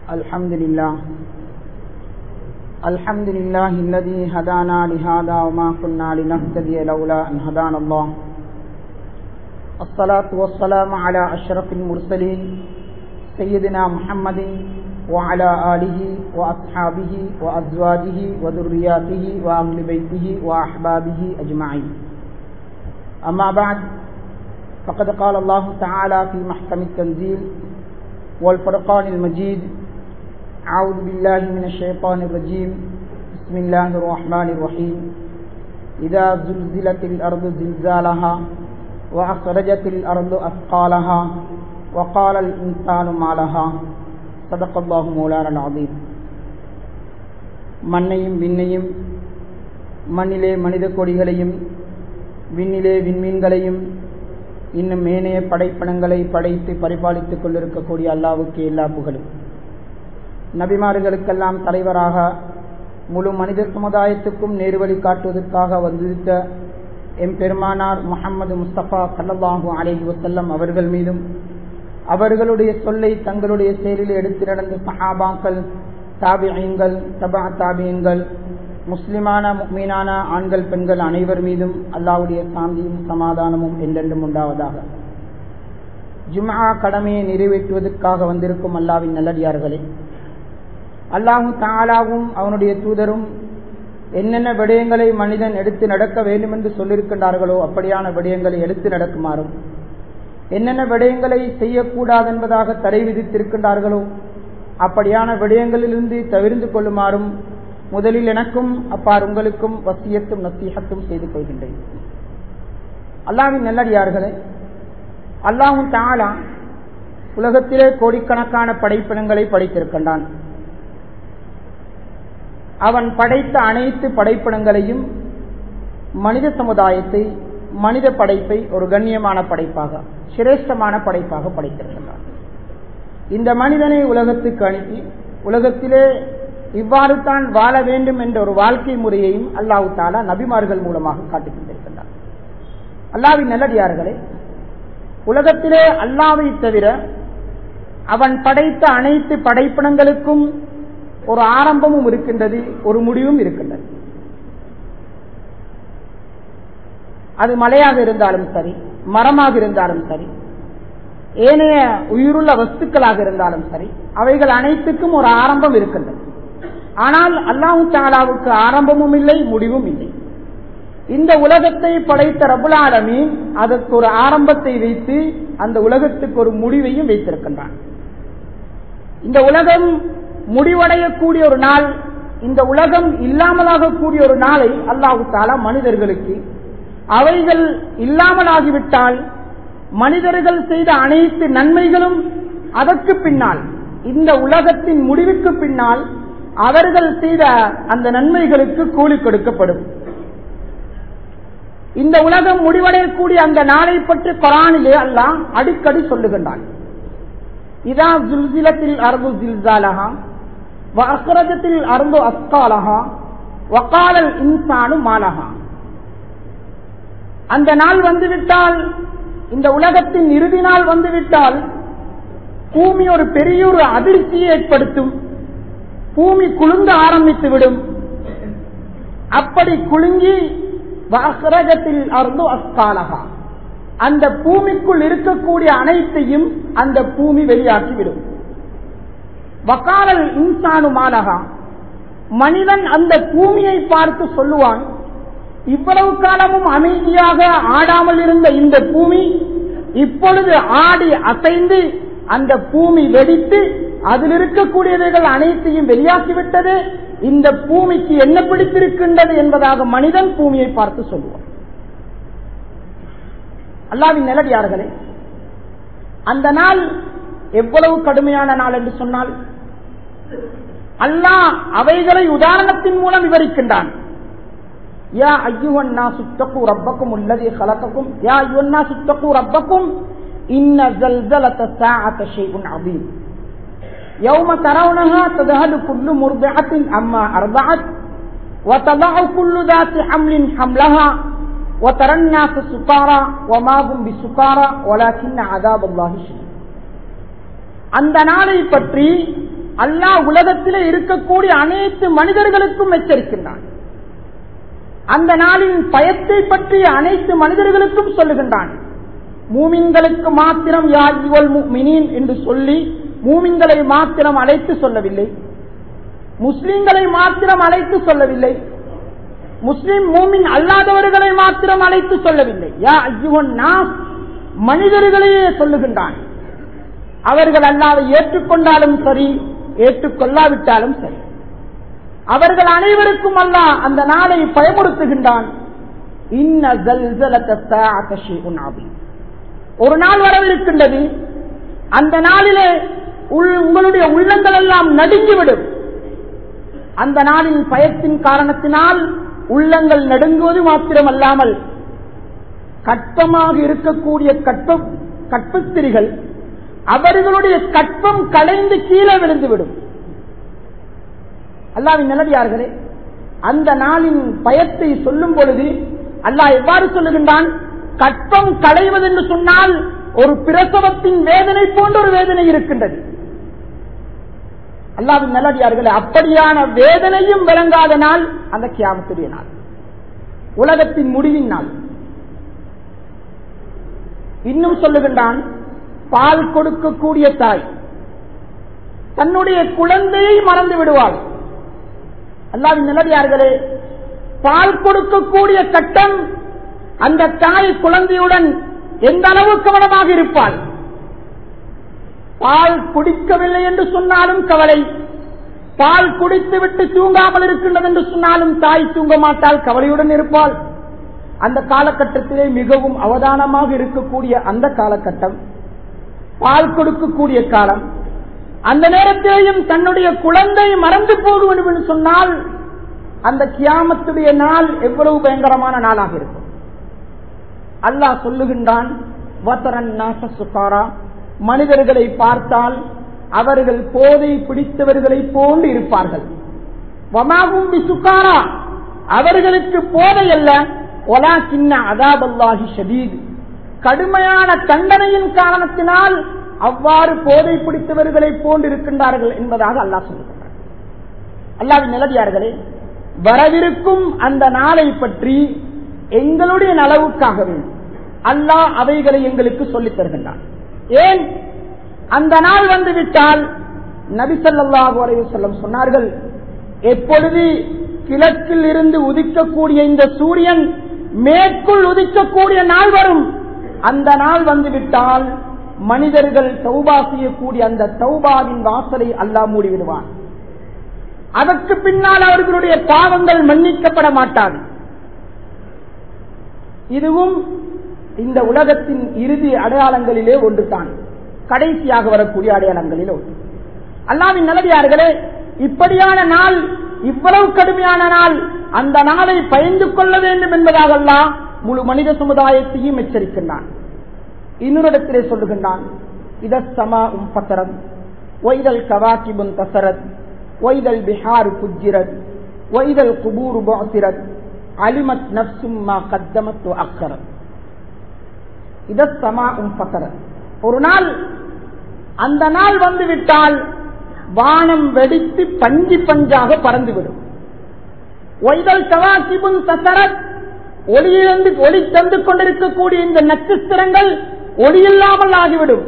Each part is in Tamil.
الحمد لله الحمد لله الذي هدانا لهذا وما كنا لنهتدي لولا أن هدانا الله الصلاة والسلام على أشرف المرسلين سيدنا محمد وعلى آله وأصحابه وأزواجه وذرياته وأهل بيته وأحبابه أجمعين أما بعد فقد قال الله تعالى في محكم التنزيل والفرقان المجيد أعوذ بالله من الشيطان الرجيم بسم الله الرحمن الرحيم إذا زلزلت الأرض زلزالها وأخرجت الأرض أثقالها وقال الإنسان ما لها صدق الله مولانا العظيم மண்ணையும் விண்ணையும் மண்ணிலே மனித கொடிகளையும் விண்ணிலே விண்மீன்களையும் இன்னும் மேனைய படைப்பணங்களை படைத்து பரிபாலித்துக் கொண்டிருக்கக்கூடிய அல்லாவுக்கு எல்லா புகழும் நபிமார்களுக்கெல்லாம் தலைவராக முழு மனித சமுதாயத்துக்கும் நேர்வழி காட்டுவதற்காக வந்திருந்த எம் பெருமானார் முகமது முஸ்தபா சல்லாஹூ அலேஹி வசல்லம் அவர்கள் மீதும் அவர்களுடைய சொல்லை தங்களுடைய செயலில் எடுத்து நடந்த சஹாபாக்கள் தாபியங்கள் தபா தாபியங்கள் முஸ்லிமான மீனான ஆண்கள் பெண்கள் அனைவர் மீதும் அல்லாவுடைய சாந்தியும் சமாதானமும் என்றென்றும் உண்டாவதாக ஜும்ஆ கடமையை நிறைவேற்றுவதற்காக வந்திருக்கும் அல்லாவின் நல்லடியார்களே அல்லாஹும் தாலாவும் அவனுடைய தூதரும் என்னென்ன விடயங்களை மனிதன் எடுத்து நடக்க வேண்டும் என்று சொல்லியிருக்கின்றார்களோ அப்படியான விடயங்களை எடுத்து நடக்குமாறும் என்னென்ன விடயங்களை செய்யக்கூடாது என்பதாக தடை விதித்திருக்கின்றார்களோ அப்படியான விடயங்களிலிருந்து தவிர்ந்து கொள்ளுமாறும் முதலில் எனக்கும் அப்பார் உங்களுக்கும் வசியத்தும் நசீகத்தும் செய்து கொள்கின்றேன் அல்லாவின் நல்லடியார்களே அல்லாஹும் தாலா உலகத்திலே கோடிக்கணக்கான படைப்பினங்களை படைத்திருக்கின்றான் அவன் படைத்த அனைத்து படைப்பினங்களையும் மனித சமுதாயத்தை மனித படைப்பை ஒரு கண்ணியமான படைப்பாக சிரேஷ்டமான படைப்பாக படைத்திருக்கின்றான் இந்த மனிதனை உலகத்துக்கு அனுப்பி உலகத்திலே இவ்வாறு தான் வாழ வேண்டும் என்ற ஒரு வாழ்க்கை முறையையும் அல்லாஹு தாலா நபிமார்கள் மூலமாக காட்டிக் கொண்டிருக்கின்றார் அல்லாவின் நல்லடியார்களே உலகத்திலே அல்லாவை தவிர அவன் படைத்த அனைத்து படைப்பினங்களுக்கும் ஒரு ஆரம்பமும் இருக்கின்றது ஒரு முடிவும் இருக்கின்றது அது மலையாக இருந்தாலும் சரி மரமாக இருந்தாலும் சரி ஏனைய உயிருள்ள வஸ்துக்களாக இருந்தாலும் சரி அவைகள் அனைத்துக்கும் ஒரு ஆரம்பம் இருக்கின்றது ஆனால் அல்லாஹு தாலாவுக்கு ஆரம்பமும் இல்லை முடிவும் இல்லை இந்த உலகத்தை படைத்த ரபுலாலமீன் அதற்கு ஒரு ஆரம்பத்தை வைத்து அந்த உலகத்துக்கு ஒரு முடிவையும் வைத்திருக்கின்றான் இந்த உலகம் முடிவடையக்கூடிய ஒரு நாள் இந்த உலகம் இல்லாமலாகக்கூடிய ஒரு நாளை அல்லாஹு தாலா மனிதர்களுக்கு அவைகள் இல்லாமலாகிவிட்டால் மனிதர்கள் செய்த அனைத்து நன்மைகளும் அதற்கு பின்னால் இந்த உலகத்தின் முடிவுக்கு பின்னால் அவர்கள் செய்த அந்த நன்மைகளுக்கு கூலி கொடுக்கப்படும் இந்த உலகம் முடிவடையக்கூடிய அந்த நாளை பற்றி கொரானிலே அல்லாம் அடிக்கடி சொல்லுகின்றான் இதா ஜுல்சிலத்தில் அரபு ஜில்சாலஹா வக்ரஜத்தில் அரும்பு அஸ்காலஹா வக்காலல் இன்சானு மாலஹா அந்த நாள் வந்துவிட்டால் இந்த உலகத்தின் இறுதி நாள் வந்துவிட்டால் பூமி ஒரு பெரிய ஒரு அதிர்ச்சியை ஏற்படுத்தும் பூமி குலுங்க ஆரம்பித்து விடும் அப்படி குலுங்கி வக்ரஜத்தில் அரும்பு அஸ்காலஹா அந்த பூமிக்குள் இருக்கக்கூடிய அனைத்தையும் அந்த பூமி வெளியாக்கிவிடும் வக்காரல் இன்சானு மாலகா மனிதன் அந்த பூமியை பார்த்து சொல்லுவான் இவ்வளவு காலமும் அமைதியாக ஆடாமல் இருந்த இந்த பூமி இப்பொழுது ஆடி அசைந்து அந்த பூமி வெடித்து அதில் இருக்கக்கூடியவைகள் அனைத்தையும் வெளியாக்கிவிட்டது இந்த பூமிக்கு என்ன பிடித்திருக்கின்றது என்பதாக மனிதன் பூமியை பார்த்து சொல்லுவான் அல்லாவின் நிலடியார்களே அந்த நாள் எவ்வளவு கடுமையான நாள் என்று சொன்னால் அல்லாஹ் அவைகளை உதாரணத்தின் மூலம் விவரிக்கின்றான் யா ஐயுவன்னா சுத்தகு ரப்பக்கும் உள்ளதே கலக்கக்கும் யா ஐயுவன்னா சுத்தகு ரப்பக்கும் இன்ன ஜல்ஜலத சாஅத ஷைஉன் அதீம் يوم ترونها تذهل كل مرضعة عما أرضعت وتضع كل ذات حمل حملها وترى الناس سكارى وما هم بسكارى ولكن عذاب الله شديد அந்த நாளை பற்றி அல்லாஹ் உலகத்திலே இருக்கக்கூடிய அனைத்து மனிதர்களுக்கும் எச்சரிக்கின்றான் அந்த நாளின் பயத்தை பற்றி அனைத்து மனிதர்களுக்கும் சொல்லுகின்றான் மூமின்களுக்கு மாத்திரம் யாஜ்வல் மினீன் என்று சொல்லி மூமின்களை மாத்திரம் அழைத்து சொல்லவில்லை முஸ்லிம்களை மாத்திரம் அழைத்து சொல்லவில்லை முஸ்லிம் மூமின் அல்லாதவர்களை மாத்திரம் அழைத்து சொல்லவில்லை யா ஐயுவன் நாஸ் மனிதர்களையே சொல்லுகின்றான் அவர்கள் அல்லாவை ஏற்றுக்கொண்டாலும் சரி ஏற்றுக்கொள்ளாவிட்டாலும் சரி அவர்கள் அனைவருக்கும் அல்ல அந்த நாளை பயமுறுத்துகின்றான் ஒரு நாள் வரவிருக்கின்றது அந்த நாளிலே உங்களுடைய உள்ளங்கள் எல்லாம் நடுங்கிவிடும் அந்த நாளின் பயத்தின் காரணத்தினால் உள்ளங்கள் நடுங்குவது மாத்திரமல்லாமல் கற்பமாக இருக்கக்கூடிய கற்ப கற்பத்திரிகள் அவர்களுடைய கற்பம் கலைந்து கீழே விழுந்துவிடும் அல்லாவின் நிலவியார்களே அந்த நாளின் பயத்தை சொல்லும் பொழுது அல்லாஹ் எவ்வாறு சொல்லுகின்றான் கற்பம் களைவது என்று சொன்னால் ஒரு பிரசவத்தின் வேதனை போன்ற ஒரு வேதனை இருக்கின்றது அல்லாவின் நல்லடியார்களே அப்படியான வேதனையும் விளங்காத நாள் அந்த கியாமத்துடைய நாள் உலகத்தின் முடிவின் நாள் இன்னும் சொல்லுகின்றான் பால் கொடுக்கக்கூடிய தாய் தன்னுடைய குழந்தையை மறந்து விடுவாள் அல்லாவின் நிலவியார்களே பால் கொடுக்கக்கூடிய கட்டம் அந்த தாய் குழந்தையுடன் எந்த அளவு கவனமாக இருப்பாள் பால் குடிக்கவில்லை என்று சொன்னாலும் கவலை பால் குடித்து விட்டு தூங்காமல் இருக்கின்றது என்று சொன்னாலும் தாய் தூங்க மாட்டால் கவலையுடன் இருப்பாள் அந்த காலகட்டத்திலே மிகவும் அவதானமாக இருக்கக்கூடிய அந்த காலகட்டம் பால் கொடுக்கக்கூடிய காலம் அந்த நேரத்திலேயும் தன்னுடைய குழந்தை மறந்து போக வேண்டும் என்று சொன்னால் அந்த கியாமத்துடைய நாள் எவ்வளவு பயங்கரமான நாளாக இருக்கும் அல்லாஹ் சொல்லுகின்றான் மனிதர்களை பார்த்தால் அவர்கள் போதை பிடித்தவர்களை போன்று இருப்பார்கள் வமாகும் சுக்காரா அவர்களுக்கு போதை அல்ல ஒலா சின்ன அதாபல்லாஹி ஷதீத் கடுமையான தண்டனையின் காரணத்தினால் அவ்வாறு போதை பிடித்தவர்களை போன்று இருக்கின்றார்கள் என்பதாக அல்லாஹ் சொல்லுகிறார் அல்லாவின் நிலவியார்களே வரவிருக்கும் அந்த நாளை பற்றி எங்களுடைய நலவுக்காக வேண்டும் அல்லாஹ் அவைகளை எங்களுக்கு சொல்லித் தருகின்றான் ஏன் அந்த நாள் வந்துவிட்டால் நபிசல்லாஹு அலைவு செல்லம் சொன்னார்கள் எப்பொழுது கிழக்கில் இருந்து உதிக்கக்கூடிய இந்த சூரியன் மேற்குள் உதிக்கக்கூடிய நாள் வரும் அந்த நாள் வந்துவிட்டால் மனிதர்கள் தௌபா செய்யக்கூடிய அந்த தௌபாவின் வாசலை அல்லாஹ் மூடிவிடுவான் அதற்கு பின்னால் அவர்களுடைய பாவங்கள் மன்னிக்கப்பட மாட்டாது இதுவும் இந்த உலகத்தின் இறுதி அடையாளங்களிலே ஒன்றுதான் கடைசியாக வரக்கூடிய அடையாளங்களில் ஒன்று அல்லாவின் நல்லடியார்களே இப்படியான நாள் இவ்வளவு கடுமையான நாள் அந்த நாளை பயந்து கொள்ள வேண்டும் என்பதாக அல்லாஹ் முழு மனித சமுதாயத்தையும் எச்சரிக்கின்றான் இன்னொரு இடத்திலே சொல்லுகின்றான் இதசமா உம் பசரத் ஒய்தல் கவாக்கிபுன் தசரத் ஒய்தல் பிஹாரு புஜிரத் ஒய்தல் குபூரு பாசிரத் அலிமத் நப்சும் மா கத்தமத்து அக்கரத் இதசமா உம் பசரத் ஒரு நாள் அந்த நாள் வந்துவிட்டால் வானம் வெடித்து பஞ்சு பஞ்சாக பறந்துவிடும் ஒய்தல் கவாக்கிபுன் தசரத் ஒளியிலிருந்து ஒளி தந்து கொண்டிருக்கக்கூடிய இந்த நட்சத்திரங்கள் ஒளியில்லாமல் ஆகிவிடும்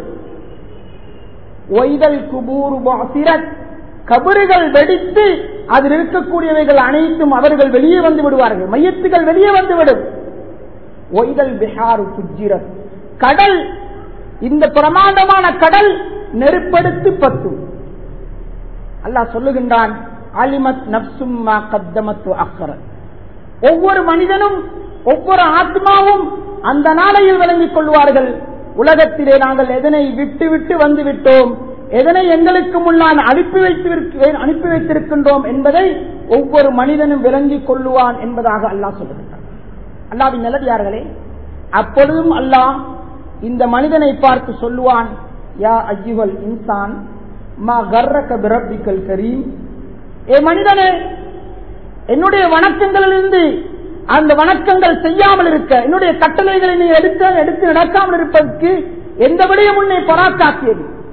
ஒய்தல் குபூரு பாசிரத் கபறுகள் வெடித்து அதில் இருக்கக்கூடியவைகள் அனைத்தும் அவர்கள் வெளியே வந்து விடுவார்கள் மையத்துகள் வெளியே வந்துவிடும் ஒய்தல் பிஹாரு புஜிரத் கடல் இந்த பிரமாண்டமான கடல் நெருப்படுத்து பத்தும் அல்லாஹ் சொல்லுகின்றான் அலிமத் நப்சும்மா கத்தமத்து அக்கரத் ஒவ்வொரு மனிதனும் ஒவ்வொரு ஆத்மாவும் அந்த நாளையில் விளங்கிக் கொள்வார்கள் உலகத்திலே நாங்கள் எதனை விட்டு விட்டு வந்து விட்டோம் எதனை எங்களுக்கு முன்னால் அனுப்பி வைத்து அனுப்பி வைத்திருக்கின்றோம் என்பதை ஒவ்வொரு மனிதனும் விளங்கிக் கொள்ளுவான் என்பதாக அல்லாஹ் சொல்லுகின்றான் அல்லாவின் நிலவியார்களே அப்பொழுதும் அல்லாஹ் இந்த மனிதனை பார்த்து சொல்லுவான் யா அஜிவல் இன்சான் மா கர்ரக பிரபிக்கல் கரீம் ஏ மனிதனே என்னுடைய வணக்கங்களிலிருந்து அந்த வணக்கங்கள் செய்யாமல் இருக்க என்னுடைய கட்டளைகளை நீ எடுத்து எடுத்து நடக்காமல் இருப்பதற்கு எந்த விடையும் உன்னை பராக்காக்கியது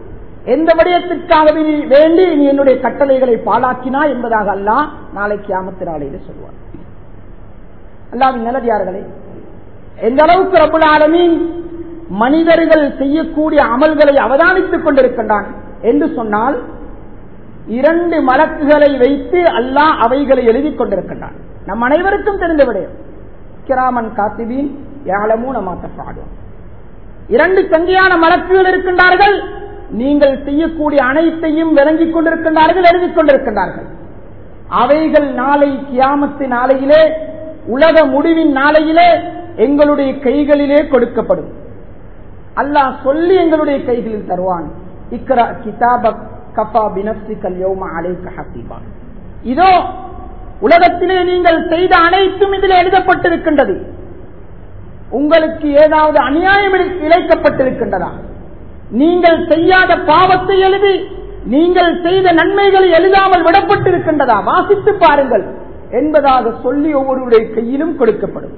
எந்த விடயத்திற்காக நீ- வேண்டி நீ என்னுடைய கட்டளைகளை பாழாக்கினா என்பதாக அல்லாஹ் நாளைக்கு ஆமத்தினாலேயே சொல்வார் அல்லாவின் நல்லதியார்களே எந்த அளவுக்கு ரபுல் ஆலமீன் மனிதர்கள் செய்யக்கூடிய அமல்களை அவதானித்துக் கொண்டிருக்கின்றான் என்று சொன்னால் இரண்டு மலக்குகளை வைத்து அல்லாஹ் அவைகளை எழுதிக் கொண்டிருக்கின்றான் நம் அனைவருக்கும் தெரிந்த விடயம் கிராமன் காத்திபீன் யாழமூ நமாத்த பாடுவோம் இரண்டு சங்கியான மலக்குகள் இருக்கின்றார்கள் நீங்கள் செய்யக்கூடிய அனைத்தையும் விளங்கிக் கொண்டிருக்கின்றார்கள் எழுதிக் கொண்டிருக்கின்றார்கள் அவைகள் நாளை கியாமத்து நாளையிலே உலக முடிவின் நாளையிலே எங்களுடைய கைகளிலே கொடுக்கப்படும் அல்லாஹ் சொல்லி எங்களுடைய கைகளில் தருவான் இக்ரா கிதாப கஃபா பினப்சிகல் யௌம அலைக்க ஹசீபா இதோ உலகத்திலே நீங்கள் செய்த அனைத்தும் இதில் எழுதப்பட்டிருக்கின்றது உங்களுக்கு ஏதாவது அநியாயம் இழை- இழைக்கப்பட்டிருக்கின்றதா நீங்கள் செய்யாத பாவத்தை எழுதி நீங்கள் செய்த நன்மைகளை எழுதாமல் விடப்பட்டிருக்கின்றதா வாசித்து பாருங்கள் என்பதாக சொல்லி ஒவ்வொருவருடைய கையிலும் கொடுக்கப்படும்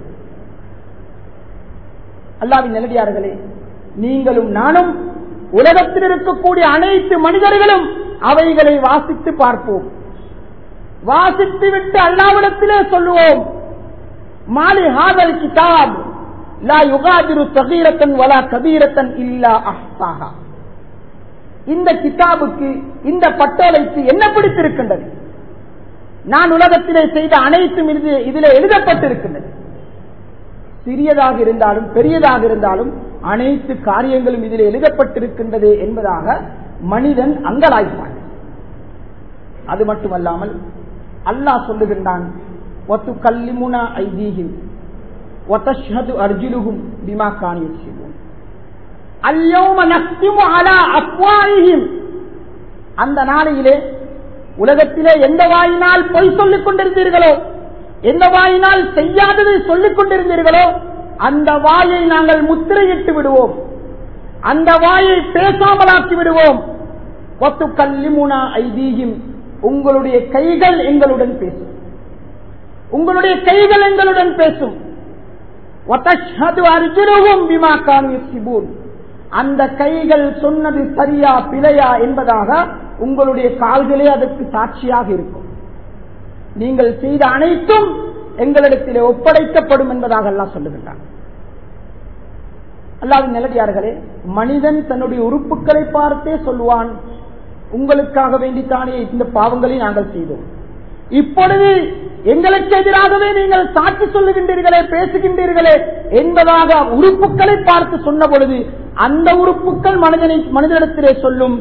அல்லாவின் நிலடியார்களே நீங்களும் நானும் உலகத்தில் இருக்கக்கூடிய அனைத்து மனிதர்களும் அவைகளை வாசித்து பார்ப்போம் வாசித்து விட்டு அல்லாவிடத்திலே சொல்லுவோம் மாலி ஹாதல் கிதாப் லா யுகாதிரு சகீரத்தன் வலா கபீரத்தன் இல்லா அஹ்சாஹா இந்த கிதாபுக்கு இந்த பட்டோலைக்கு என்ன பிடித்திருக்கின்றது நான் உலகத்திலே செய்த அனைத்தும் இது இதில் எழுதப்பட்டிருக்கின்றது சிறியதாக இருந்தாலும் பெரியதாக இருந்தாலும் அனைத்து காரியங்களும் இதில் எழுதப்பட்டிருக்கின்றது என்பதாக மனிதன் அங்கலாய்ப்பான் அது மட்டுமல்லாமல் அல்லாஹ் சொல்லுகின்றான் ஒத்து கல்லிமுனா ஐதீகிம் ஒத்தஷ்ஹது அர்ஜுலுகும் பிமா காணியும் அல்யோம நக்திமு அலா அப்வாயிஹிம் அந்த நாளையிலே உலகத்திலே எந்த வாயினால் பொய் சொல்லிக் கொண்டிருந்தீர்களோ எந்த வாயினால் செய்யாததை சொல்லிக் கொண்டிருந்தீர்களோ அந்த வாயை நாங்கள் முத்திரையிட்டு விடுவோம் அந்த வாயை பேசாமலாக்கி விடுவோம் ஒத்து கல்லிமுனா ஐதீகிம் உங்களுடைய கைகள் எங்களுடன் பேசும் உங்களுடைய கைகள் எங்களுடன் பேசும் ஒத்தஷ்ஹது அர்ஜுனுகும் பிமா காணியும் அந்த கைகள் சொன்னது சரியா பிழையா என்பதாக உங்களுடைய கால்களே அதற்கு சாட்சியாக இருக்கும் நீங்கள் செய்த அனைத்தும் எங்களிடத்திலே ஒப்படைக்கப்படும் என்பதாக எல்லாம் சொல்லுகின்றார் அல்லாவின் நிலடியார்களே மனிதன் தன்னுடைய உறுப்புகளை பார்த்தே சொல்லுவான் உங்களுக்காக வேண்டித்தானே இந்த பாவங்களை நாங்கள் செய்தோம் இப்பொழுது எங்களுக்கு எதிராகவே நீங்கள் சாட்சி சொல்லுகின்றீர்களே பேசுகின்றீர்களே என்பதாக உறுப்புகளை பார்த்து சொன்ன பொழுது அந்த உறுப்புகள் மனிதனை மனிதனிடத்திலே சொல்லும்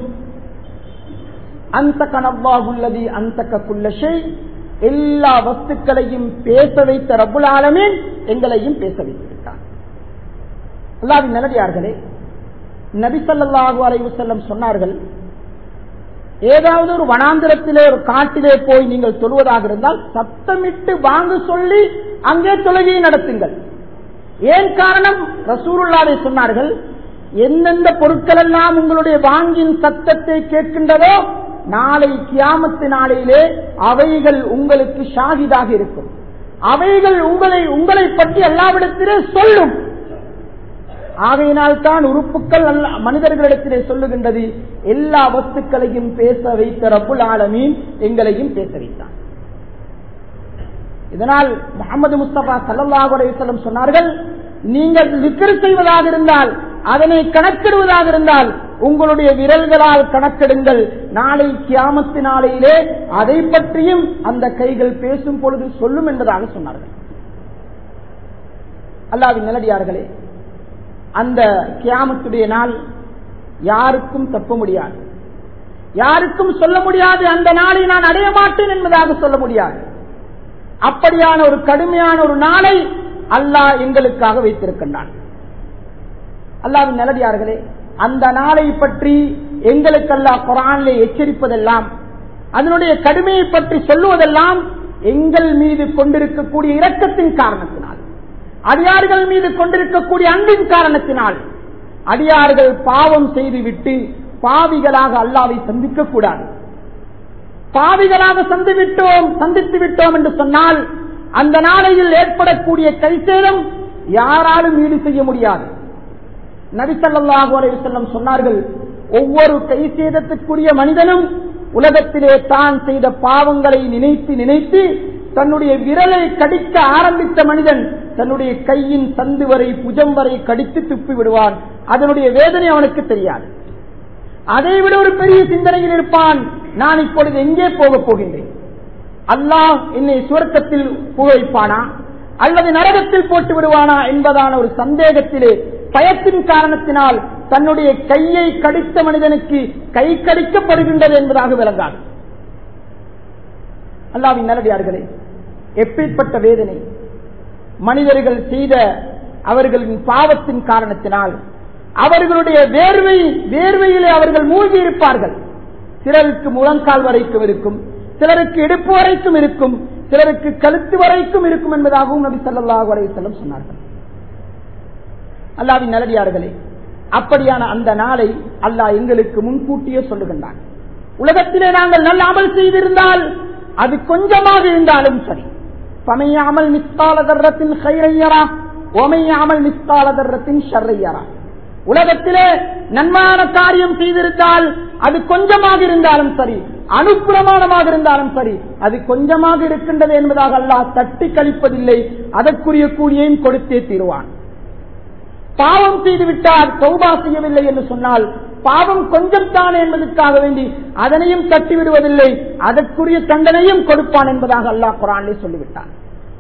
அந்த கனவாகுள்ளதி அந்த குல்லஷை எல்லா வஸ்துக்களையும் பேச வைத்த ரபுல் ஆலமீன் எங்களையும் பேச வைத்திருக்கார் அல்லாவின் நிலடியார்களே நபிசல்லாஹு அலைவு செல்லம் சொன்னார்கள் ஏதாவது ஒரு வனாந்திரத்திலே ஒரு காட்டிலே போய் நீங்கள் சொல்வதாக இருந்தால் சத்தமிட்டு வாங்க சொல்லி அங்கே தொழுகையை நடத்துங்கள் ஏன் காரணம் ரசூருல்லாவை சொன்னார்கள் எந்தெந்த பொருட்கள் எல்லாம் உங்களுடைய வாங்கின் சத்தத்தை கேட்கின்றதோ நாளை கியாமத்து நாளையிலே அவைகள் உங்களுக்கு ஷாகிதாக இருக்கும் அவைகள் உங்களை உங்களை பற்றி எல்லாவிடத்திலே சொல்லும் ஆகையினால் தான் உறுப்புகள் அல்ல மனிதர்களிடத்திலே சொல்லுகின்றது எல்லா வஸ்துக்களையும் பேச வைத்த ரப்புல் ஆலமீன் எங்களையும் பேச வைத்தான் இதனால் முகமது முஸ்தபா சல்லாஹ் அலைவசல்லம் சொன்னார்கள் நீங்கள் விக்கிர் செய்வதாக இருந்தால் அதனை கணக்கிடுவதாக இருந்தால் உங்களுடைய விரல்களால் கணக்கெடுங்கள் நாளை கியாமத்து நாளையிலே அதை பற்றியும் அந்த கைகள் பேசும் பொழுது சொல்லும் என்பதாக சொன்னார்கள் அல்லாவின் நிலடியார்களே அந்த கியாமத்துடைய நாள் யாருக்கும் தப்ப முடியாது யாருக்கும் சொல்ல முடியாது அந்த நாளை நான் அடைய மாட்டேன் என்பதாக சொல்ல முடியாது அப்படியான ஒரு கடுமையான ஒரு நாளை அல்லாஹ் எங்களுக்காக வைத்திருக்கின்றான் அல்லாவின் நிலடியார்களே அந்த நாளை பற்றி எங்களுக்கு அல்லாஹ் குரானிலே எச்சரிப்பதெல்லாம் அதனுடைய கடுமையை பற்றி சொல்லுவதெல்லாம் எங்கள் மீது கொண்டிருக்கக்கூடிய இரக்கத்தின் காரணத்தினால் அடியார்கள் மீது கொண்டிருக்கக்கூடிய அன்பின் காரணத்தினால் அடியார்கள் பாவம் செய்துவிட்டு பாவிகளாக அல்லாவை சந்திக்க கூடாது பாவிகளாக சந்திவிட்டோம் சந்தித்து விட்டோம் என்று சொன்னால் அந்த நாளையில் ஏற்படக்கூடிய கைசேதம் யாராலும் ஈடு செய்ய முடியாது நபிசல்லாஹு அலைவசல்லம் சொன்னார்கள் ஒவ்வொரு கை சேதத்திற்குரிய மனிதனும் உலகத்திலே தான் செய்த பாவங்களை நினைத்து நினைத்து தன்னுடைய விரலை கடிக்க ஆரம்பித்த மனிதன் தன்னுடைய கையின் சந்து வரை புஜம் வரை கடித்து துப்பி விடுவான் அதனுடைய வேதனை அவனுக்கு தெரியாது அதை விட ஒரு பெரிய சிந்தனையில் இருப்பான் நான் இப்பொழுது எங்கே போகப் போகின்றேன் அல்லாஹ் என்னை சுவர்க்கத்தில் புகைப்பானா அல்லது நரகத்தில் போட்டு விடுவானா என்பதான ஒரு சந்தேகத்திலே பயத்தின் காரணத்தினால் தன்னுடைய கையை கடித்த மனிதனுக்கு கை கடிக்கப்படுகின்றது என்பதாக விளங்காது அல்லாவின் நல்லடியார்களே எப்படிப்பட்ட வேதனை மனிதர்கள் செய்த அவர்களின் பாவத்தின் காரணத்தினால் அவர்களுடைய வேர்வை வேர்வையிலே அவர்கள் மூழ்கி இருப்பார்கள் சிலருக்கு முழங்கால் வரைக்கும் இருக்கும் சிலருக்கு இடுப்பு வரைக்கும் இருக்கும் சிலருக்கு கழுத்து வரைக்கும் இருக்கும் என்பதாகவும் நபி ஸல்லல்லாஹு அலைஹி வஸல்லம் சொன்னார்கள் அல்லாவின் நல்லடியார்களே அப்படியான அந்த நாளை அல்லாஹ் எங்களுக்கு முன்கூட்டியே சொல்லுகின்றான் உலகத்திலே நாங்கள் நல்ல அமல் செய்திருந்தால் அது கொஞ்சமாக இருந்தாலும் சரி பமையாமல் மிஸ்தால தர்றத்தின் கைரையரா ஒமையாமல் மிஸ்தால தர்றத்தின் ஷர்ரையரா உலகத்திலே நன்மையான காரியம் செய்திருந்தால் அது கொஞ்சமாக இருந்தாலும் சரி அனுப்பிரமாணமாக இருந்தாலும் சரி அது கொஞ்சமாக இருக்கின்றது என்பதாக அல்லாஹ் தட்டி கழிப்பதில்லை அதற்குரிய கூலியையும் கொடுத்தே தீருவான் பாவம் செய்து விட்டால் சௌபா செய்யவில்லை என்று சொன்னால் பாவம் கொஞ்சம் தானே என்பதற்காக வேண்டி அதனையும் தட்டி விடுவதில்லை அதற்குரிய தண்டனையும் கொடுப்பான் என்பதாக அல்லாஹ் குரானே சொல்லிவிட்டான்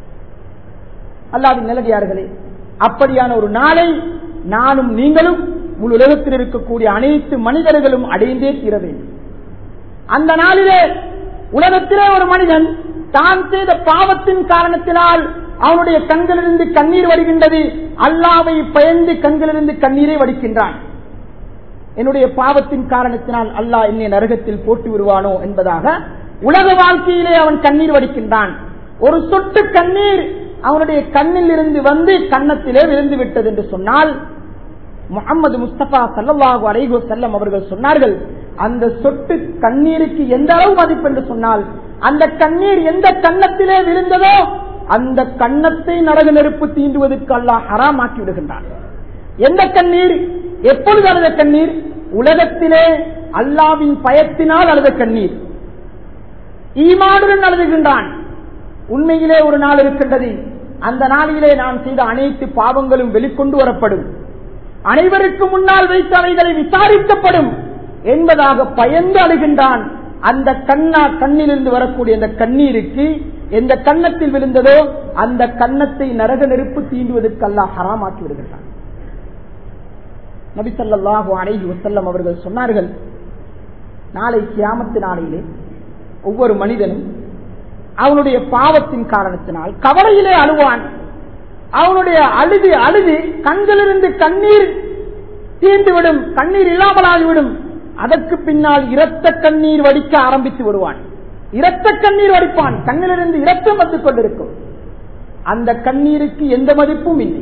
அல்லாவின் நிலடியார்களே அப்படியான ஒரு நாளை நானும் நீங்களும் முழு உலகத்தில் இருக்கக்கூடிய அனைத்து மனிதர்களும் அடைந்தே தீர வேண்டும் அந்த நாளிலே உலகத்திலே ஒரு மனிதன் தான் செய்த பாவத்தின் காரணத்தினால் அவனுடைய கண்களிலிருந்து கண்ணீர் வருகின்றது அல்லாவை பயந்து கண்களிலிருந்து கண்ணீரை வடிக்கின்றான் என்னுடைய பாவத்தின் காரணத்தினால் அல்லாஹ் என்னை நரகத்தில் போட்டு விடுவானோ என்பதாக உலக வாழ்க்கையிலே அவன் கண்ணீர் வடிக்கின்றான் ஒரு சொட்டு கண்ணீர் அவனுடைய கண்ணில் இருந்து வந்து கன்னத்திலே விழுந்து விட்டது என்று சொன்னால் முகமது முஸ்தபா சல்லாஹு அலைஹு செல்லம் அவர்கள் சொன்னார்கள் அந்த சொட்டு கண்ணீருக்கு எந்த அளவு மதிப்பு என்று சொன்னால் அந்த கண்ணீர் எந்த கன்னத்திலே விழுந்ததோ அந்த கன்னத்தை நரக நெருப்பு தீண்டுவதற்கு அல்லாஹ் ஹராமாக்கி விடுகின்றான் எந்த கண்ணீர் எப்பொழுது அழுத கண்ணீர் உலகத்திலே அல்லாவின் பயத்தினால் அழுத கண்ணீர் ஈமானுடன் அழுதுகின்றான் உண்மையிலே ஒரு நாள் இருக்கின்றது அந்த நாளிலே நான் செய்த அனைத்து பாவங்களும் வெளிக்கொண்டு வரப்படும் அனைவருக்கு முன்னால் வைத்த அவைகளை விசாரிக்கப்படும் என்பதாக பயந்து அழுகின்றான் அந்த கண்ணா கண்ணிலிருந்து வரக்கூடிய அந்த கண்ணீருக்கு எந்த கன்னத்தில் விழுந்ததோ அந்த கன்னத்தை நரக நெருப்பு தீண்டுவதற்கு அல்லாஹ் ஹராமாக்கி விடுகின்றான் நபிசல்லாஹு அலைஹி வசல்லம் அவர்கள் சொன்னார்கள் நாளை கியாமத்து நாளையிலே ஒவ்வொரு மனிதனும் அவனுடைய பாவத்தின் காரணத்தினால் கவலையிலே அழுவான் அவனுடைய அழுது அழுது கண்களிலிருந்து கண்ணீர் தீர்ந்துவிடும் கண்ணீர் இல்லாமலாகிவிடும் அதற்கு பின்னால் இரத்த கண்ணீர் வடிக்க ஆரம்பித்து விடுவான் இரத்த கண்ணீர் வடிப்பான் கண்ணிலிருந்து இரத்தம் வந்து கொண்டிருக்கும் அந்த கண்ணீருக்கு எந்த மதிப்பும் இல்லை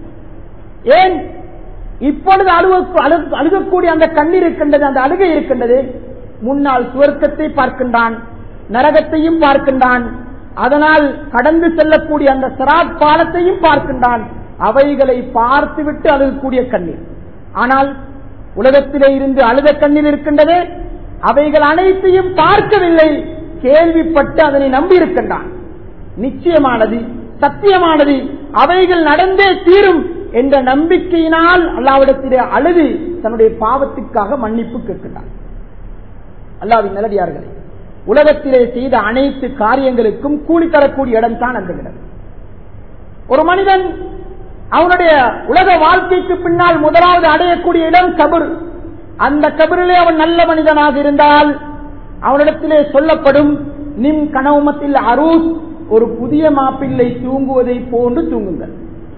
ஏன் இப்பொழுது அழுவ அழு- அழுகக்கூடிய அந்த கண்ணீர் இருக்கின்றது அந்த அழுகை இருக்கின்றது முன்னால் சுவர்க்கத்தை பார்க்கின்றான் நரகத்தையும் பார்க்கின்றான் அதனால் கடந்து செல்லக்கூடிய அந்த சிராத் பாலத்தையும் பார்க்கின்றான் அவைகளை பார்த்துவிட்டு அழுகக்கூடிய கண்ணீர் ஆனால் உலகத்திலே இருந்து அழுத கண்ணீர் இருக்கின்றது அவைகள் அனைத்தையும் பார்க்கவில்லை கேள்விப்பட்டு அதனை நம்பி இருக்கின்றான் நிச்சயமானது சத்தியமானது அவைகள் நடந்தே தீரும் என்ற நம்பிக்கையினால் அல்லாவிடத்திலே அழுது தன்னுடைய பாவத்துக்காக மன்னிப்பு கேட்கின்றான் அல்லாவின் நிலடியார்களே உலகத்திலே செய்த அனைத்து காரியங்களுக்கும் கூலி தரக்கூடிய இடம் தான் அந்த இடம் ஒரு மனிதன் அவனுடைய உலக வாழ்க்கைக்கு பின்னால் முதலாவது அடையக்கூடிய இடம் கபர் அந்த கபரிலே அவன் நல்ல மனிதனாக இருந்தால் அவனிடத்திலே சொல்லப்படும் நிம் கனவுமத்தில் அரூஸ் ஒரு புதிய மாப்பிள்ளை தூங்குவதை போன்று தூங்குங்கள்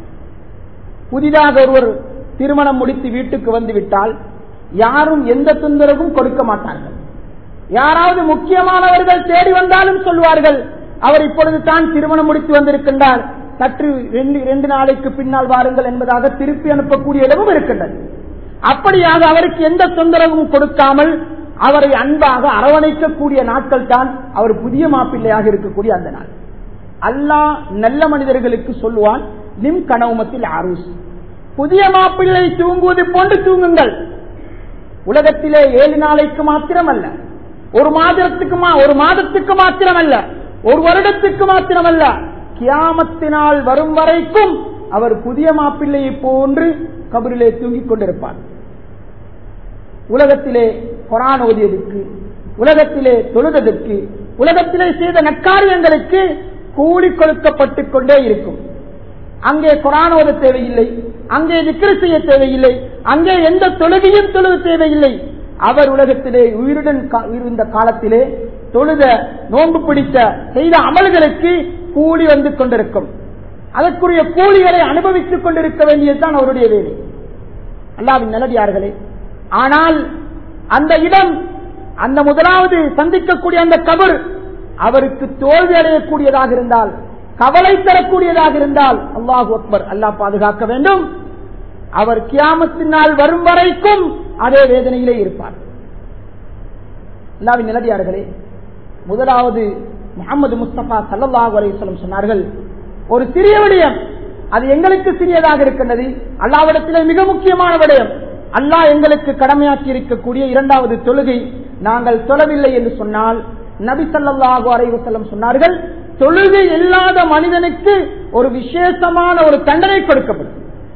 புதிதாக ஒருவர் திருமணம் முடித்து வீட்டுக்கு வந்து விட்டால் யாரும் எந்த தொந்தரவும் கொடுக்க மாட்டார்கள் யாராவது முக்கியமானவர்கள் தேடி வந்தாலும் சொல்வார்கள் அவர் இப்பொழுது தான் திருமணம் முடித்து வந்திருக்கின்றார் சற்று ரெண்டு ரெண்டு நாளைக்கு பின்னால் வாருங்கள் என்பதாக திருப்பி அனுப்பக்கூடிய இடமும் இருக்கின்றது அப்படியாக அவருக்கு எந்த தொந்தரவும் கொடுக்காமல் அவரை அன்பாக அரவணைக்கக்கூடிய நாட்கள் தான் அவர் புதிய மாப்பிள்ளையாக இருக்கக்கூடிய அந்த நாள் அல்லாஹ் நல்ல மனிதர்களுக்கு சொல்லுவான் நிம் கனவுமத்தில் அரூஸ் புதிய மாப்பிள்ளை தூங்குவது போன்று தூங்குங்கள் உலகத்திலே ஏழு நாளைக்கு மாத்திரமல்ல ஒரு மாதத்துக்கு மா- ஒரு மாதத்துக்கு மாத்திரமல்ல ஒரு வருடத்துக்கு மாத்திரமல்ல கியாமத்தினால் வரும் வரைக்கும் அவர் புதிய மாப்பிள்ளையை போன்று கபரிலே தூங்கிக் கொண்டிருப்பார் உலகத்திலே குரான் ஓதியதற்கு உலகத்திலே தொழுதற்கு உலகத்திலே செய்த நற்காரியங்களுக்கு கூலி கொடுக்கப்பட்டுக் கொண்டே இருக்கும் அங்கே குரான் ஓத தேவையில்லை அங்கே விக்கிர செய்ய தேவையில்லை அங்கே எந்த தொழுகையும் தொழுக தேவையில்லை அவர் உலகத்திலே உயிருடன் கா- இருந்த காலத்திலே தொழுத நோன்பு பிடித்த செய்த அமல்களுக்கு கூலி வந்து கொண்டிருக்கும் அதற்குரிய கூலிகளை அனுபவித்துக் கொண்டிருக்க வேண்டியதுதான் அவருடைய வேலை அல்லாவின் நல்லடியார்களே ஆனால் அந்த இடம் அந்த முதலாவது சந்திக்கக்கூடிய அந்த கபர் அவருக்கு தோல்வி அடையக்கூடியதாக இருந்தால் கவலை தரக்கூடியதாக இருந்தால் அல்லாஹு அக்பர் அல்லாஹ் பாதுகாக்க வேண்டும் அவர் கியாமத்தினால் வரும் வரைக்கும் அதே வேதனையிலே இருப்பார் அல்லாவின் நிலடியார்களே முதலாவது முகமது முஸ்தபா சல்லல்லாஹு அலைஹி வஸல்லம் சொன்னார்கள் ஒரு சிறிய விடயம் அது எங்களுக்கு சிறியதாக இருக்கின்றது அல்லாவிடத்திலே மிக முக்கியமான விடயம் அல்லாஹ் எங்களுக்கு கடமையாக்கி இருக்கக்கூடிய இரண்டாவது தொழுகை நாங்கள் தொழவில்லை என்று சொன்னால் நபி ஸல்லல்லாஹு அலைஹி வஸல்லம் சொன்னார்கள் தொழுகை இல்லாத மனிதனுக்கு ஒரு விசேஷமான ஒரு தண்டனை கொடுக்கப்படும்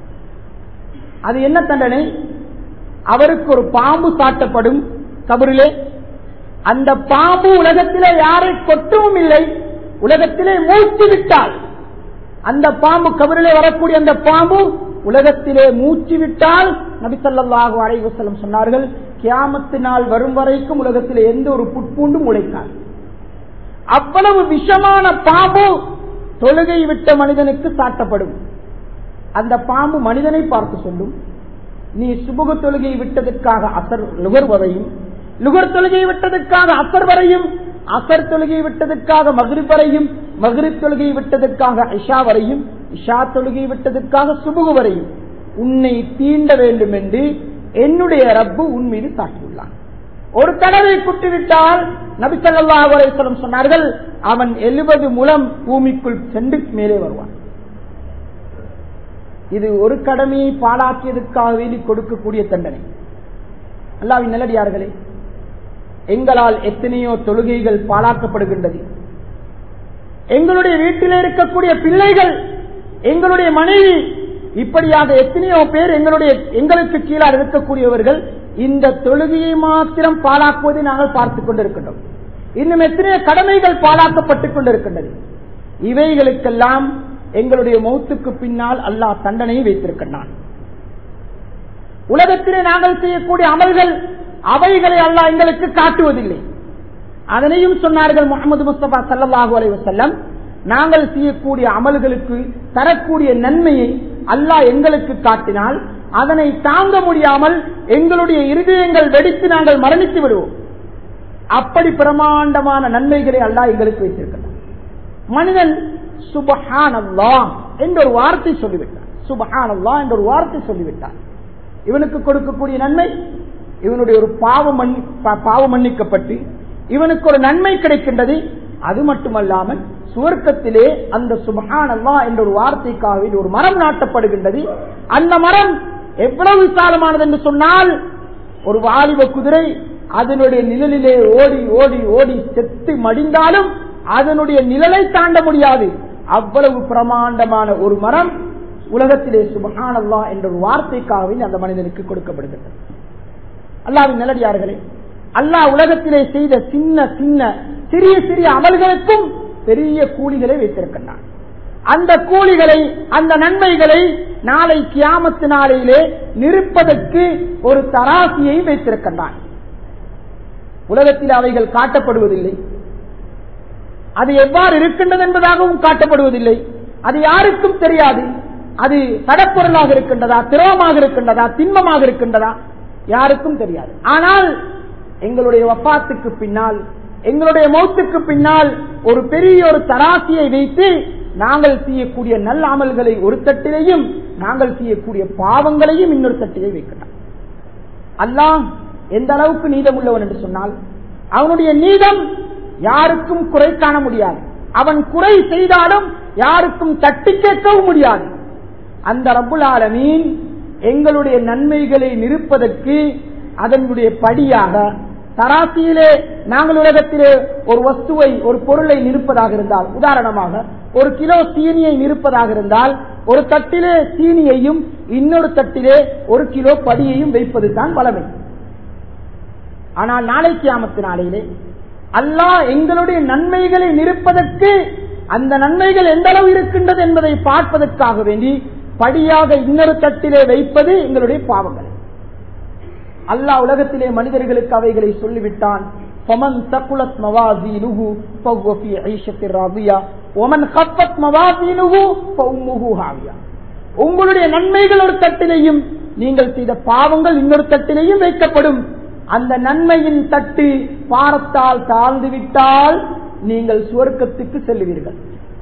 அது என்ன தண்டனை அவருக்கு ஒரு பாம்பு சாட்டப்படும் கபரிலே அந்த பாம்பு உலகத்திலே யாரை கொட்டவும் இல்லை உலகத்திலே மூச்சு விட்டால் அந்த பாம்பு கபரிலே வரக்கூடிய அந்த பாம்பு உலகத்திலே மூச்சு விட்டால் நபிசல்லாஹு அலைவசலம் சொன்னார்கள் கியாமத்தினால் வரும் வரைக்கும் உலகத்திலே எந்த ஒரு புட்பூண்டும் உழைக்காது அவ்வளவு விஷமான பாம்பு தொழுகை விட்ட மனிதனுக்கு சாட்டப்படும் அந்த பாம்பு மனிதனை பார்த்து சொல்லும் நீ சுபுக தொழுகை விட்டதற்காக அசர் லுகர் வரையும் லுகர் தொழுகை விட்டதற்காக அசர் வரையும் அசர் தொழுகை விட்டதற்காக மகிரிப் வரையும் மகிரிப் தொழுகை விட்டதற்காக இஷா வரையும் இஷா தொழுகை விட்டதற்காக சுபுகு வரையும் உன்னை தீண்ட வேண்டும் என்று என்னுடைய ரப்பு உன் மீது சாட்டியுள்ளான் ஒரு தடவை குட்டிவிட்டால் நபிசல்லா அலையம் சொன்னார்கள் அவன் எழுபது முலம் பூமிக்குள் சென்று மேலே வருவான் இது ஒரு கடமையை பாழாக்கியதற்காக வேண்டி கொடுக்கக்கூடிய தண்டனை அல்லாவின் நல்லடியார்களே எங்களால் எத்தனையோ தொழுகைகள் பாழாக்கப்படுகின்றது எங்களுடைய வீட்டில் இருக்கக்கூடிய பிள்ளைகள் எங்களுடைய மனைவி இப்படியாக எத்தனையோ பேர் எங்களுடைய எங்களுக்கு கீழாக இருக்கக்கூடியவர்கள் இந்த தொழுகையை மாத்திரம் பாழாக்குவதை நாங்கள் பார்த்துக் கொண்டிருக்கின்றோம் இன்னும் எத்தனையோ கடமைகள் பாழாக்கப்பட்டுக் கொண்டிருக்கின்றது இவைகளுக்கெல்லாம் எங்களுடைய மௌத்துக்கு பின்னால் அல்லாஹ் தண்டனையை வைத்திருக்கின்றான் உலகத்திலே நாங்கள் செய்யக்கூடிய அமல்கள் அவைகளை அல்லாஹ் எங்களுக்கு காட்டுவதில்லை அதனையும் சொன்னார்கள் முகமது முஸ்தபா சல்லாஹூ அலை வசல்லம் நாங்கள் செய்யக்கூடிய அமல்களுக்கு தரக்கூடிய நன்மையை அல்லாஹ் எங்களுக்கு காட்டினால் அதனை தாங்க முடியாமல் எங்களுடைய இருதயங்கள் வெடித்து நாங்கள் மரணித்து விடுவோம் அப்படி பிரமாண்டமான நன்மைகளை அல்லாஹ் எங்களுக்கு வைத்திருக்கிறார் மனிதன் சுபஹான் அல்லா என்ற ஒரு வார்த்தை சொல்லிவிட்டார் சுபஹான் அல்லா என்ற ஒரு வார்த்தை சொல்லிவிட்டார் இவனுக்கு கொடுக்கக்கூடிய நன்மை இவனுடைய ஒரு பாவம் மன்னி பாவம் மன்னிக்கப்பட்டு இவனுக்கு ஒரு நன்மை கிடைக்கின்றது அது மட்டுமல்லாமல் சுவர்க்கத்திலே அந்த சுபஹான் அல்லா என்ற ஒரு வார்த்தைக்காக ஒரு மரம் நாட்டப்படுகின்றது அந்த மரம் எவ்வளவு விசாலமானது என்று சொன்னால் ஒரு வாலிப குதிரை அதனுடைய நிழலிலே ஓடி ஓடி ஓடி செத்து மடிந்தாலும் அதனுடைய நிழலை தாண்ட முடியாது அவ்வளவு பிரமாண்டமான ஒரு மரம் உலகத்திலே சுபஹான் அல்லா என்ற ஒரு வார்த்தைக்காக அந்த மனிதனுக்கு கொடுக்கப்படுகிறது அல்லாவின் நிலடியார்களே அல்லாஹ் உலகத்திலே செய்த சின்ன சின்ன சிறிய சிறிய அமல்களுக்கும் பெரிய கூலிகளை வைத்திருக்கின்றான் அந்த கூலிகளை அந்த நன்மைகளை நாளை கியாமத்து நாளையிலே நிற்பதற்கு ஒரு தராசியை வைத்திருக்கின்றான் உலகத்தில் அவைகள் காட்டப்படுவதில்லை அது எவ்வாறு இருக்கின்றது என்பதாகவும் காட்டப்படுவதில்லை அது யாருக்கும் தெரியாது அது சடப்பொருளாக இருக்கின்றதா திரவமாக இருக்கின்றதா திண்மமாக இருக்கின்றதா யாருக்கும் தெரியாது ஆனால் எங்களுடைய வப்பாத்துக்கு பின்னால் எங்களுடைய மௌத்துக்கு பின்னால் ஒரு பெரிய ஒரு தராசியை வைத்து நாங்கள் செய்யக்கூடிய நல்ல அமல்களை ஒரு தட்டிலையும் நாங்கள் செய்யக்கூடிய பாவங்களையும் இன்னொரு தட்டிலே வைக்கலாம் அல்லாம் எந்த அளவுக்கு நீதம் உள்ளவன் என்று சொன்னால் அவனுடைய நீதம் யாருக்கும் குறை காண முடியாது அவன் குறை செய்தாலும் யாருக்கும் தட்டி கேட்கவும் முடியாது அந்த ரப்புல் ஆலமீன் எங்களுடைய நன்மைகளை நிறுப்பதற்கு அதனுடைய படியாக தராசியிலே நாங்கள் உலகத்திலே ஒரு வஸ்துவை ஒரு பொருளை நிற்பதாக இருந்தால் உதாரணமாக ஒரு கிலோ சீனியை நிற்பதாக இருந்தால் ஒரு தட்டிலே சீனியையும் இன்னொரு தட்டிலே ஒரு கிலோ படியையும் வைப்பது தான் வளமை ஆனால் நாளைக்கு ஆமத்து நாளையிலே அல்லாஹ் எங்களுடைய நன்மைகளை நிற்பதற்கு அந்த நன்மைகள் எந்த அளவு இருக்கின்றது என்பதை பார்ப்பதற்காக வேண்டி படியாக இன்னொரு தட்டிலே வைப்பது எங்களுடைய பாவங்கள் அல்லாஹ் உலகத்திலே மனிதர்களுக்கு அவைகளை சொல்லிவிட்டான் ஃபமன் தகுலத் மவாசீனுஹு ஃபஹுவ ஃபீ ஐஷத்திர் ராதியா வமன் கஃபத் மவாசீனுஹு ஃபஉம்முஹு ஹாவியா உங்களுடைய நன்மைகள் ஒரு தட்டிலேயும் நீங்கள் செய்த பாவங்கள் இன்னொரு தட்டிலேயும் வைக்கப்படும் அந்த நன்மையின் தட்டு பாரத்தால் தாழ்ந்து விட்டால் நீங்கள் சுவர்க்கத்துக்கு செல்லுவீர்கள்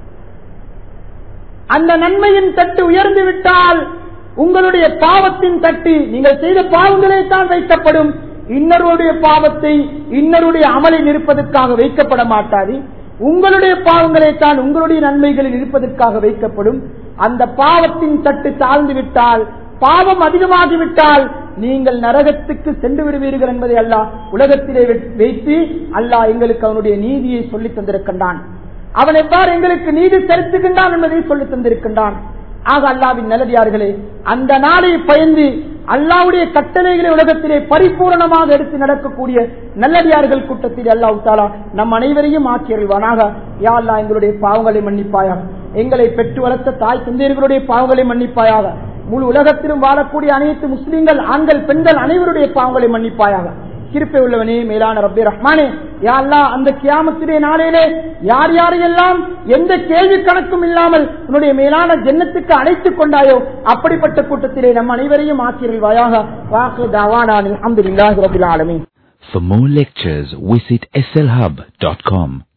அந்த நன்மையின் தட்டு உயர்ந்து விட்டால் உங்களுடைய பாவத்தின் தட்டு நீங்கள் செய்த பாவங்களே தான் வைக்கப்படும் இன்னருடைய பாவத்தை இன்னருடைய அமலில் இருப்பதற்காக வைக்கப்பட மாட்டாது உங்களுடைய பாவங்களே தான் உங்களுடைய நன்மைகளில் இருப்பதற்காக வைக்கப்படும் அந்த பாவத்தின் தட்டு தாழ்ந்து விட்டால் பாவம் அதிகமாகிவிட்டால் நீங்கள் நரகத்துக்கு சென்று விடுவீர்கள் என்பதை அல்லாஹ் உலகத்திலே வைத்து அல்லாஹ் எங்களுக்கு அவனுடைய நீதியை சொல்லித் தந்திருக்கின்றான் அவன் எவ்வாறு எங்களுக்கு நீதி செலுத்துகின்றான் என்பதை சொல்லித் தந்திருக்கின்றான் ஆக அல்லாவின் நல்லடியார்களே அந்த நாளை பயந்து அல்லாவுடைய கட்டளைகளை உலகத்திலே பரிபூரணமாக எடுத்து நடக்கக்கூடிய நல்லடியார்கள் கூட்டத்தில் அல்லாஹ் தாலா நம் அனைவரையும் ஆக்கியருள்வானாக யா அல்லா எங்களுடைய பாவங்களை மன்னிப்பாயாக எங்களை பெற்று வளர்த்த தாய் தந்தையர்களுடைய பாவங்களை மன்னிப்பாயாக முழு உலகத்திலும் வாழக்கூடிய அனைத்து முஸ்லீம்கள் ஆண்கள் பெண்கள் அனைவருடைய பாவங்களை மன்னிப்பாயாக கிருப்பை உள்ளவனே மேலான ரப்பே ரஹ்மானே யா அல்லா அந்த கியாமத்துடைய நாளிலே யார் யாரையெல்லாம் எந்த கேள்வி கணக்கும் இல்லாமல் உன்னுடைய மேலான ஜென்னத்துக்கு அழைத்துக் கொண்டாயோ அப்படிப்பட்ட கூட்டத்திலே நம் அனைவரையும் ஆக்கியல்வாயாக வாக்கு தவானான் அலமதுல்லாஹி ரபில் ஆலமீன் For more lectures, visit slhub.com.